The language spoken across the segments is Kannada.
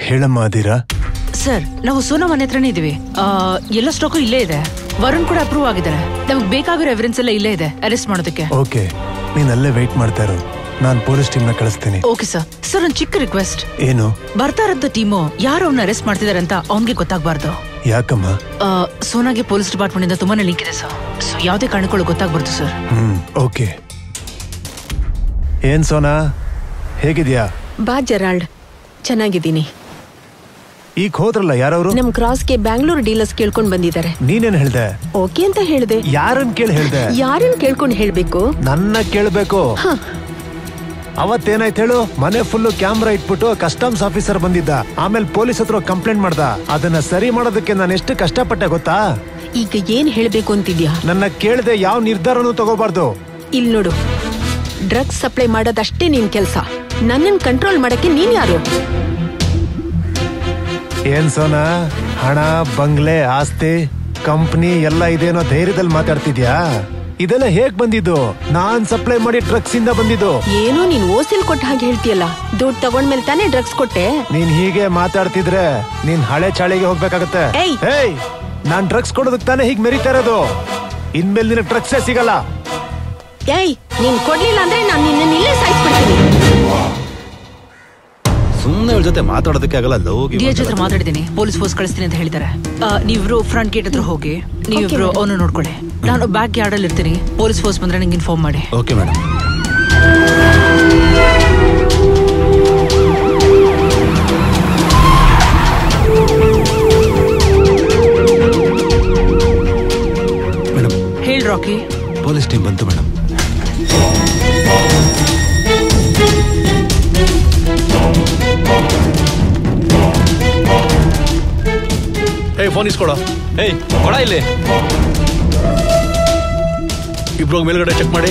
ಹೇಳಮ್ಮ ಅದೀರಾ ಸರ್ ನಾವು ಸೋನಾ ಮನೆ ಹತ್ರನೇ ಇದೀವಿ ಆ, ಎಲ್ಲ ಸ್ಟಾಕು ಇಲ್ಲೇ ಇದೆ ವರುಣ್ ಕೂಡ ಅಪ್ರೂವ್ ಆಗಿದ್ದಾರೆ ನಮಗೆ ಬೇಕಾಗಿರೋ ಎವಿಡೆನ್ಸ್ ಎಲ್ಲ ಇಲ್ಲೇ ಇದೆ ಅರೆಸ್ಟ್ ಮಾಡೋದಕ್ಕೆ ಓಕೆ ನೀನ್ ಅಲ್ಲೇ ವೆಯ್ಟ್ ಮಾಡ್ತಾ ಇರು ನಾನ್ ಪೊಲೀಸ್ ಟೀಮ್ನ ಕಳಿಸ್ತೀನಿ ಓಕೆ ಸರ್ ಸರ್ ಒಂದು ಚಿಕ್ಕ ರಿಕ್ವೆಸ್ಟ್ ಏನು ಬರ್ತಾ ಇರೋಂಥ ಟೀಮು ಯಾರು ಅವ್ನ ಅರೆಸ್ಟ್ ಮಾಡ್ತಿದ್ದಾರೆ ಅಂತ ಅವ್ನಿಗೆ ಗೊತ್ತಾಗಬಾರ್ದು ಯಾಕಮ್ಮ ಸೋನಾಗೆ ಪೊಲೀಸ್ ಡಿಪಾರ್ಟ್ಮೆಂಟ್ ಇಂದ ತುಂಬಾನೇ ಲಿಂಕ್ ಇದೆ ಸರ್ ಸೊ ಯಾವುದೇ ಕಾರಣಕ್ಕೂ ಗೊತ್ತಾಗ್ಬಾರ್ದು ಸರ್ ಹ್ಮ್ ಓಕೆ ಏನ್ ಸೋನಾ ಹೇಗಿದ್ಯಾ ಬಾ ಜೆರಾಲ್ಡ್ ಚೆನ್ನಾಗಿದ್ದೀನಿ ಈಗ ಹೋದ್ರಲ್ಲ ಯಾರವ್ರು ನಮ್ ಕ್ರಾಸ್ಗೆ ಬ್ಯಾಂಗ್ಳೂರ್ ಡೀಲರ್ಸ್ ಕೇಳ್ಕೊಂಡ್ ಬಂದಿದ್ದಾರೆ ನೀನೇನ್ ಹೇಳ್ದೆ ಓಕೆ ಅಂತ ಹೇಳ್ದೆ ಯಾರನ್ ಕೇಳಿ ಹೇಳ್ದೆ ಯಾರನ್ ಕೇಳ್ಕೊಂಡ್ ಹೇಳ್ಬೇಕು ನನ್ನ ಕೇಳ್ಬೇಕು ಅವತ್ತೇನಾಯ್ತು ಹೇಳು ಮನೆ ಫುಲ್ಲು ಕ್ಯಾಮ್ರಾ ಇಟ್ಬಿಟ್ಟು ಕಸ್ಟಮ್ಸ್ ಆಫೀಸರ್ ಬಂದಿದ್ದ ಆಮೇಲೆ ಪೊಲೀಸ್ ಹತ್ರ ಕಂಪ್ಲೇಂಟ್ ಮಾಡ್ದ ಅದನ್ನ ಸರಿ ಮಾಡೋದಕ್ಕೆ ನಾನು ಎಷ್ಟು ಕಷ್ಟಪಟ್ಟೆ ಗೊತ್ತಾ ಈಗ ಏನ್ ಹೇಳ್ಬೇಕು ಅಂತಿದ್ಯಾ ನನ್ನ ಕೇಳದೆ ಯಾವ ನಿರ್ಧಾರನೂ ತಗೋಬಾರ್ದು ಇಲ್ ನೋಡು ಡ್ರಗ್ಸ್ ಸಪ್ಲೈ ಮಾಡೋದಷ್ಟೇ ನಿನ್ ಕೆಲ್ಸ ನನ್ನನ್ ಕಂಟ್ರೋಲ್ ಮಾಡಕ್ಕೆ ನೀನ್ ಯಾರು ಏನ್ ಸೋನಾ ಹಣ ಬಂಗ್ಲೆ ಆಸ್ತಿ ಕಂಪ್ನಿ ಎಲ್ಲ ಇದೇನೋ ಧೈರ್ಯದಲ್ಲಿ ಮಾತಾಡ್ತಿದ್ಯಾ ಇದೆಲ್ಲ ಹೇಗ್ ಬಂದಿದ್ದು ನಾನ್ ಸಪ್ಲೈ ಮಾಡಿ ಡ್ರಗ್ಸ್ ಇಂದ ಬಂದಿದ್ದು ಏನೋ ನೀನ್ ಓಸಿಲ್ ಕೊಟ್ಟ ಹಾಗೆ ಹೇಳ್ತೀಯಲ್ಲ ದುಡ್ಡು ತಗೊಂಡ್ಮೇಲೆ ತಾನೇ ಡ್ರಗ್ಸ್ ಕೊಟ್ಟೆ ನೀನ್ ಹೀಗೆ ಮಾತಾಡ್ತಿದ್ರೆ ನೀನ್ ಹಳೆ ಚಾಳಿಗೆ ಹೋಗ್ಬೇಕಾಗತ್ತೆ ಏಯ್! ಏಯ್ ನಾನ್ ಡ್ರಗ್ಸ್ ಕೊಡೋದಕ್ ತಾನೇ ಹೀಗ್ ಮೆರಿತಾ ಇರೋದು ಇನ್ಮೇಲೆ ನಿನಗೆ ಡ್ರಗ್ಸೇ ಸಿಗಲ್ಲ ಏಯ್ ನೀನ್ ಕೊಡ್ಲಿಲ್ಲ ಅಂದ್ರೆ ನಾನ್ ನಿನ್ನ ಇಲ್ಲೇ ಸಾಯಿಸ್ಬಿಡ್ತೀನಿ ಸುಮ್ಮನೆ ಅವ್ರ ಜೊತೆ ಮಾತಾಡೋದಕ್ಕೆ ಆಗಲ್ಲ ಲೋಗಿ ಡಿ ಎಚ್ ಹತ್ರ ಮಾತಾಡಿದ್ದೀನಿ ಪೊಲೀಸ್ ಫೋರ್ಸ್ ಕಳಿಸ್ತೀನಿ ಅಂತ ಹೇಳಿದ್ದಾರೆ ಆ, ನೀವಿಬ್ರು ಫ್ರಂಟ್ ಗೇಟ್ ಹತ್ರ ಹೋಗಿ ನೀವಿಬ್ರು madam. ಅವನು ನೋಡ್ಕೊಳ್ಳಿ ನಾನು ಬ್ಯಾಕ್ ಯಾರ್ಡ್ ಅಲ್ಲಿ ಇರ್ತೀನಿ ಪೊಲೀಸ್ ಫೋರ್ಸ್ ಬಂದ್ರೆ ನಂಗೆ ಇನ್ಫಾರ್ಮ್ ಮಾಡಿ ಓಕೆ ಮೇಡಮ್ ಮೇಡಮ್ ಹೇಳ್ ರಾಕಿ ಪೊಲೀಸ್ ಟೀಮ್ ಬಂತು ಮೇಡಮ್ ಏಯ್ ಫೋನ್ ಇಸ್ಕೊಡ ಏಯ್ ಕೊಡ ಇಲ್ಲಿ ಇಬ್ರು ಮೇಲ್ಗಡೆ ಚೆಕ್ ಮಾಡಿ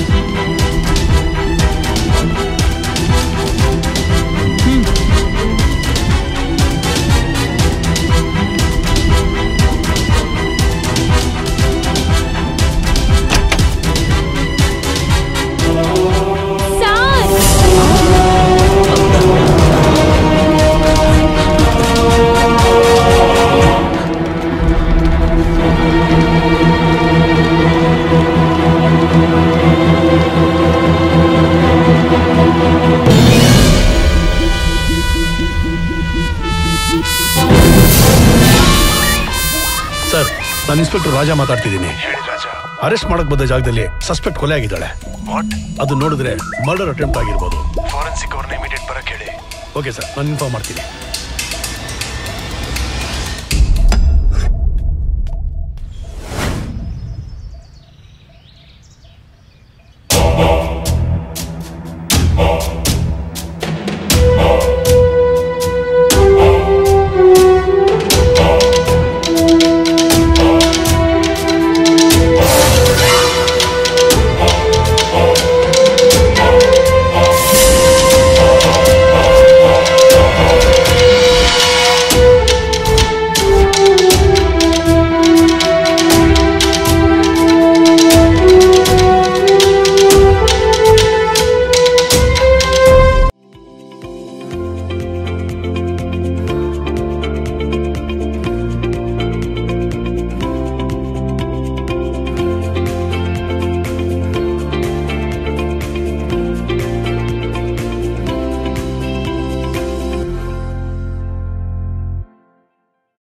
ಸರ್ ನಾನು ಇನ್ಸ್ಪೆಕ್ಟರ್ ರಾಜಾ ಮಾತಾಡ್ತಿದ್ದೀನಿ ಅರೆಸ್ಟ್ ಮಾಡಕ್ ಬಂದ ಜಾಗದಲ್ಲಿ ಸಸ್ಪೆಕ್ಟ್ ಕೊಲೆ ಆಗಿದ್ದಾಳೆ ಅದು ನೋಡಿದ್ರೆ ಮರ್ಡರ್ ಅಟೆಂಪ್ಟ್ ಆಗಿರ್ಬೋದು ಫಾರೆನ್ಸಿಕ್ ಅವ್ರನ್ನ ಇಮಿಡಿಯೇಟ್ ಬರಕ್ ಹೇಳಿ ಓಕೆ ಸರ್ ನಾನು ಇನ್ಫಾರ್ಮ್ ಮಾಡ್ತೀನಿ